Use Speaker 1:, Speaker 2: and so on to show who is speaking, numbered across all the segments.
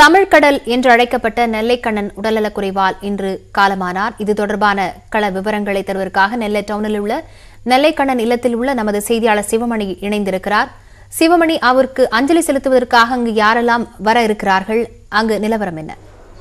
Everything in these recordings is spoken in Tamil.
Speaker 1: தமிழ்கடல் என்று அழைக்கப்பட்ட நெல்லைக்கண்ணன் உடல்நலக்குறைவால் இன்று காலமானார் இது தொடர்பான கள விவரங்களை தருவதற்காக நெல்லை டவுனில் உள்ள நெல்லைக்கண்ணன் இல்லத்தில் உள்ள நமது செய்தியாளர் சிவமணி இணைந்திருக்கிறார் சிவமணி அவருக்கு அஞ்சலி செலுத்துவதற்காக அங்கு யாரெல்லாம் வர இருக்கிறார்கள் அங்கு நிலவரம் என்ன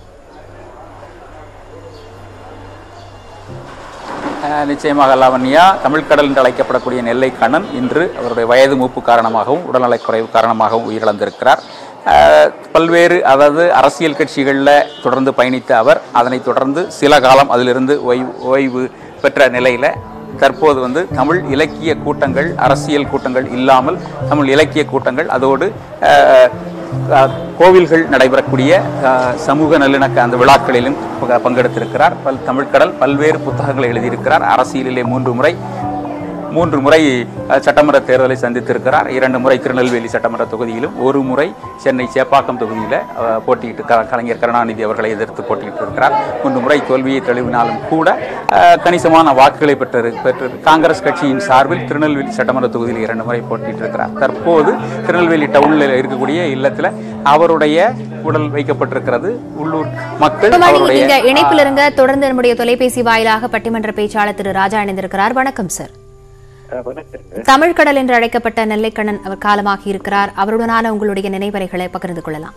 Speaker 2: அஹ் நிச்சயமாக லாவண்யா தமிழ்கடல் என்று அழைக்கப்படக்கூடிய நெல்லை கண்ணன் இன்று அவருடைய வயது மூப்பு காரணமாகவும் உடல்நலக்குறைவு காரணமாகவும் உயிரிழந்திருக்கிறார் அஹ் பல்வேறு அதாவது அரசியல் கட்சிகளில் தொடர்ந்து பயணித்த அவர் அதனைத் தொடர்ந்து சில காலம் அதிலிருந்து ஓய்வு ஓய்வு பெற்ற நிலையில் தற்போது வந்து தமிழ் இலக்கிய கூட்டங்கள் அரசியல் கூட்டங்கள் இல்லாமல் தமிழ் இலக்கிய கூட்டங்கள் அதோடு அஹ், அஹ், கோவில்கள் நடைபெறக்கூடிய அஹ், சமூக நல்லிணக்க அந்த விழாக்களிலும் பங்க- பங்கெடுத்திருக்கிறார் பல் தமிழ்கடல் பல்வேறு புத்தகங்களை எழுதியிருக்கிறார் அரசியலிலே மூன்று முறை மூன்று முறை அஹ், சட்டமன்ற தேர்தலை சந்தித்திருக்கிறார் இரண்டு முறை திருநெல்வேலி சட்டமன்ற தொகுதியிலும் ஒரு முறை சென்னை சேப்பாக்கம் தொகுதியில் அஹ், போட்டியிட்டு க- கலைஞர் கருணாநிதி அவர்களை எதிர்த்து போட்டியிட்டு இருக்கிறார் மூன்று முறை தோல்வியை தழுவினாலும் கூட அஹ், கணிசமான வாக்குகளை பெற்று பெற்று காங்கிரஸ் கட்சியின் சார்பில் திருநெல்வேலி சட்டமன்ற தொகுதியில் இரண்டு முறை போட்டியிட்டு இருக்கிறார் தற்போது திருநெல்வேலி டவுனில் இருக்கக்கூடிய இல்லத்தில் அவருடைய உடல் வைக்கப்பட்டிருக்கிறது உள்ளூர் மக்கள்
Speaker 1: சிவமணி
Speaker 2: அவருடைய
Speaker 1: நீங்க இணைப்பில் இருங்க தொடர்ந்து நம்முடைய தொலைபேசி வாயிலாக பட்டிமன்ற பேச்சாளர் திரு ராஜா இணைந்திருக்கிறார் வணக்கம் சார்
Speaker 3: வணக்கங்க
Speaker 1: தமிழ்கடல் என்று அழைக்கப்பட்ட நெல்லைக்கண்ணன் அவர் காலமாகி இருக்கிறார் அவருடனான உங்களுடைய நினைவறைகளை பகிர்ந்து கொள்ளலாம்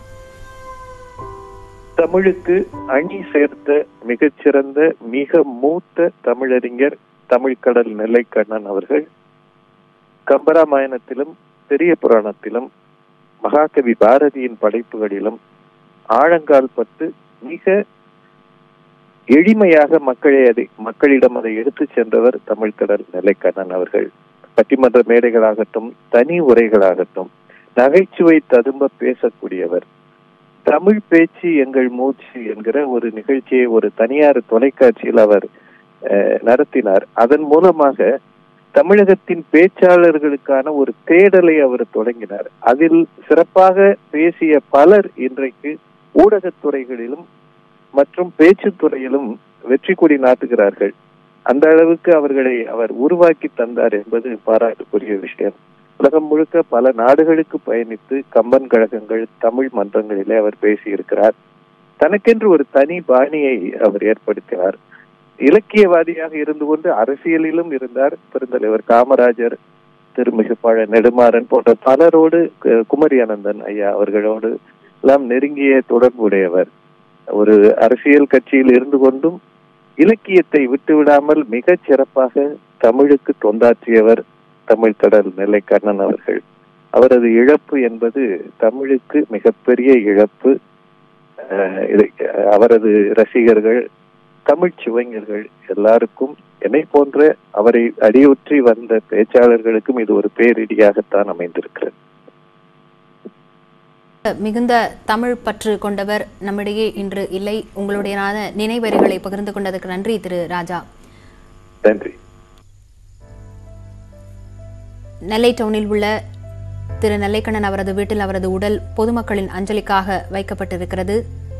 Speaker 3: தமிழுக்கு அணி சேர்த்த மிகச்சிறந்த மிக மூத்த தமிழறிஞர் தமிழ்கடல் நெல்லைக்கண்ணன் அவர்கள் கம்பராமாயணத்திலும் பெரிய புராணத்திலும் மகாகவி பாரதியின் படைப்புகளிலும் ஆழங்கால் பட்டு மிக எளிமையாக மக்களை அதை மக்களிடம் அதை எடுத்துச் சென்றவர் தமிழ்கடல் நெல்லைக்கண்ணன் அவர்கள் பட்டிமன்ற மேடைகளாகட்டும் தனி உரைகளாகட்டும் நகைச்சுவை ததும்ப பேசக்கூடியவர் தமிழ் பேச்சு எங்கள் மூச்சு என்கிற ஒரு நிகழ்ச்சியை ஒரு தனியார் தொலைக்காட்சியில் அவர் அஹ், நடத்தினார் அதன் மூலமாக தமிழகத்தின் பேச்சாளர்களுக்கான ஒரு தேடலை அவர் தொடங்கினார் அதில் சிறப்பாக பேசிய பலர் இன்றைக்கு ஊடகத் துறைகளிலும் மற்றும் பேச்சுத் துறையிலும் வெற்றி கொடி நாட்டுகிறார்கள் அந்த அளவுக்கு அவர்களை அவர் உருவாக்கி தந்தார் என்பது பாராட்டுக்குரிய விஷயம் உலகம் முழுக்க பல நாடுகளுக்கு பயணித்து கம்பன் கழகங்கள் தமிழ் மன்றங்களிலே அவர் பேசியிருக்கிறார் தனக்கென்று ஒரு தனி பாணியை அவர் ஏற்படுத்தினார் இலக்கியவாதியாக இருந்து கொண்டு அரசியலிலும் இருந்தார் பெருந்தலைவர் காமராஜர் திருமிகு பழ நெடுமாறன் போன்ற பலரோடு கு- குமரி அனந்தன் ஐயா அவர்களோடு எல்லாம் நெருங்கிய தொடர்புடையவர் ஒரு அரசியல் கட்சியில் இருந்து கொண்டும் இலக்கியத்தை விட்டுவிடாமல் மிகச் சிறப்பாக தமிழுக்கு தொண்டாற்றியவர் தமிழ் கடல் நெல்லைக்கண்ணன் அவர்கள் அவரது இழப்பு என்பது தமிழுக்கு மிகப்பெரிய இழப்பு அஹ் இதை அஹ் அவரது ரசிகர்கள் தமிழ் சுவைஞர்கள் எல்லாருக்கும் என்னை போன்ற அவரை அடியொற்றி வந்த பேச்சாளர்களுக்கும் இது ஒரு பேரிடியாகத்தான் அமைந்திருக்கிறது
Speaker 1: மிகுந்த தமிழ் பற்று கொண்டவர் நம்மிடையே இன்று இல்லை உங்களுடைய நினைவறைகளை பகிர்ந்து கொண்டதற்கு நன்றி திரு ராஜா
Speaker 3: நன்றி
Speaker 1: நெல்லை டவுனில் உள்ள திரு நெல்லைக்கண்ணன் அவரது வீட்டில் அவரது உடல் பொதுமக்களின் அஞ்சலிக்காக வைக்கப்பட்டிருக்கிறது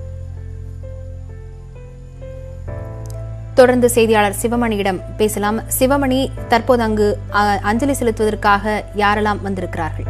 Speaker 1: தொடர்ந்து செய்தியாளர் சிவமணியிடம் பேசலாம் சிவமணி தற்போது அங்கு அ, அஞ்சலி செலுத்துவதற்காக யாரெல்லாம் வந்திருக்கிறார்கள்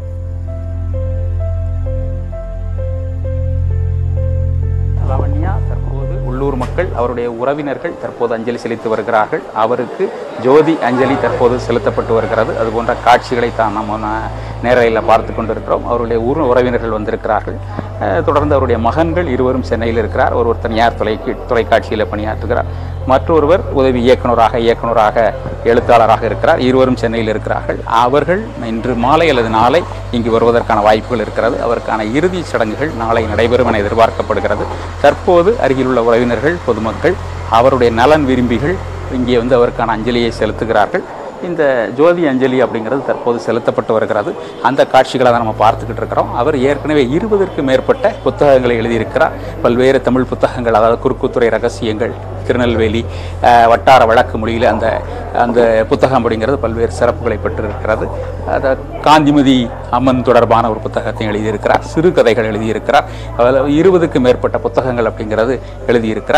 Speaker 2: லாவண்யா தற்போது உள்ளூர் மக்கள் அவருடைய உறவினர்கள் தற்போது அஞ்சலி செலுத்தி வருகிறார்கள் அவருக்கு ஜோதி அஞ்சலி தற்போது செலுத்தப்பட்டு வருகிறது அது போன்ற காட்சிகளை தான் நம்ம ந- நேரலையில் பார்த்து கொண்டிருக்கிறோம் அவருடைய ஊர் உறவினர்கள் வந்திருக்கிறார்கள் அஹ், தொடர்ந்து அவருடைய மகன்கள் இருவரும் சென்னையில் இருக்கிறார் ஒருவர் தனியார் தொலை தொலைக்காட்சியில் பணியாற்றுகிறார் மற்றொருவர் உதவி இயக்குனராக இயக்குனராக எழுத்தாளராக இருக்கிறார் இருவரும் சென்னையில் இருக்கிறார்கள் அவர்கள் இன்று மாலை அல்லது நாளை இங்கு வருவதற்கான வாய்ப்புகள் இருக்கிறது அவருக்கான இறுதி சடங்குகள் நாளை நடைபெறும் என எதிர்பார்க்கப்படுகிறது தற்போது அருகிலுள்ள உறவினர்கள் பொதுமக்கள் அவருடைய நலன் விரும்பிகள் இங்கே வந்து அவருக்கான அஞ்சலியை செலுத்துகிறார்கள் இந்த ஜோதி அஞ்சலி அப்படிங்கிறது தற்போது செலுத்தப்பட்டு வருகிறது அந்த காட்சிகளை தான் நம்ம பார்த்துக்கிட்டு இருக்கிறோம் அவர் ஏற்கனவே இருபதற்கு மேற்பட்ட புத்தகங்களை எழுதியிருக்கிறார் பல்வேறு தமிழ் புத்தகங்கள் அதாவது குறுக்குத்துறை ரகசியங்கள் திருநெல்வேலி அஹ், வட்டார வழக்கு மொழியில் அந்த அந்த புத்தகம் அப்படிங்கிறது பல்வேறு சிறப்புகளை பெற்றிருக்கிறது அது காந்திமதி அம்மன் தொடர்பான ஒரு புத்தகத்தை எழுதியிருக்கிறார் சிறுகதைகள் எழுதியிருக்கிறார் அதில் இருபதுக்கு மேற்பட்ட புத்தகங்கள் அப்படிங்கிறது எழுதியிருக்கிறார்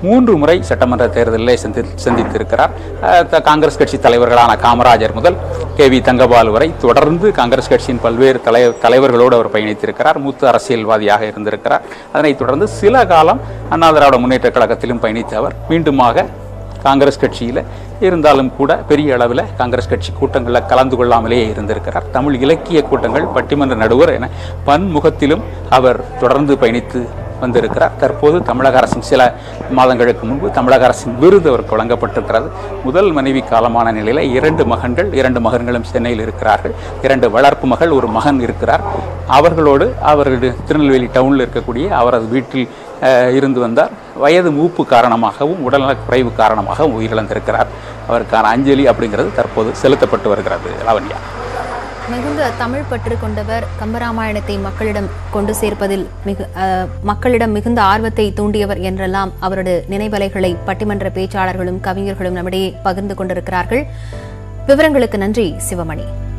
Speaker 2: மூன்று முறை சட்டமன்ற தேர்தலில் சந்தி சந்தித்திருக்கிறார் அஹ், த- காங்கிரஸ் கட்சி தலைவர்களான காமராஜர் முதல் கே வி தங்கபால் வரை தொடர்ந்து காங்கிரஸ் கட்சியின் பல்வேறு தலை தலைவர்களோடு அவர் பயணித்திருக்கிறார் மூத்த அரசியல்வாதியாக இருந்திருக்கிறார் அதனைத் தொடர்ந்து சில காலம் அண்ணா திராவிட முன்னேற்ற கழகத்திலும் பயணித்த அவர் மீண்டுமாக காங்கிரஸ் கட்சியில் இருந்தாலும் கூட பெரிய அளவில் காங்கிரஸ் கட்சி கூட்டங்களில் கலந்து கொள்ளாமலேயே இருந்திருக்கிறார் தமிழ் இலக்கிய கூட்டங்கள் பட்டிமன்ற நடுவர் என பன்முகத்திலும் அவர் தொடர்ந்து பயணித்து வந்திருக்கிறார் தற்போது தமிழக அரசின் சில மாதங்களுக்கு முன்பு தமிழக அரசின் விருது அவருக்கு வழங்கப்பட்டிருக்கிறது முதல் மனைவி காலமான நிலையில் இரண்டு மகன்கள் இரண்டு மகன்களும் சென்னையில் இருக்கிறார்கள் இரண்டு வளர்ப்பு மகள் ஒரு மகன் இருக்கிறார் அவர்களோடு அவர்களுடைய திருநெல்வேலி டவுனில் இருக்கக்கூடிய அவரது வீட்டில் அஹ், இருந்து வந்தார் வயது மூப்பு காரணமாகவும் உடல்நலக் குறைவு காரணமாகவும் உயிரிழந்திருக்கிறார் அவருக்கான அஞ்சலி அப்படிங்கிறது தற்போது செலுத்தப்பட்டு வருகிறது லாவண்யா
Speaker 1: மிகுந்த தமிழ் பற்று கொண்டவர் கம்பராமாயணத்தை மக்களிடம் கொண்டு சேர்ப்பதில் மிகு அஹ், மக்களிடம் மிகுந்த ஆர்வத்தை தூண்டியவர் என்றெல்லாம் அவரது நினைவலைகளை பட்டிமன்ற பேச்சாளர்களும் கவிஞர்களும் நம்மிடையே பகிர்ந்து கொண்டிருக்கிறார்கள் விவரங்களுக்கு நன்றி சிவமணி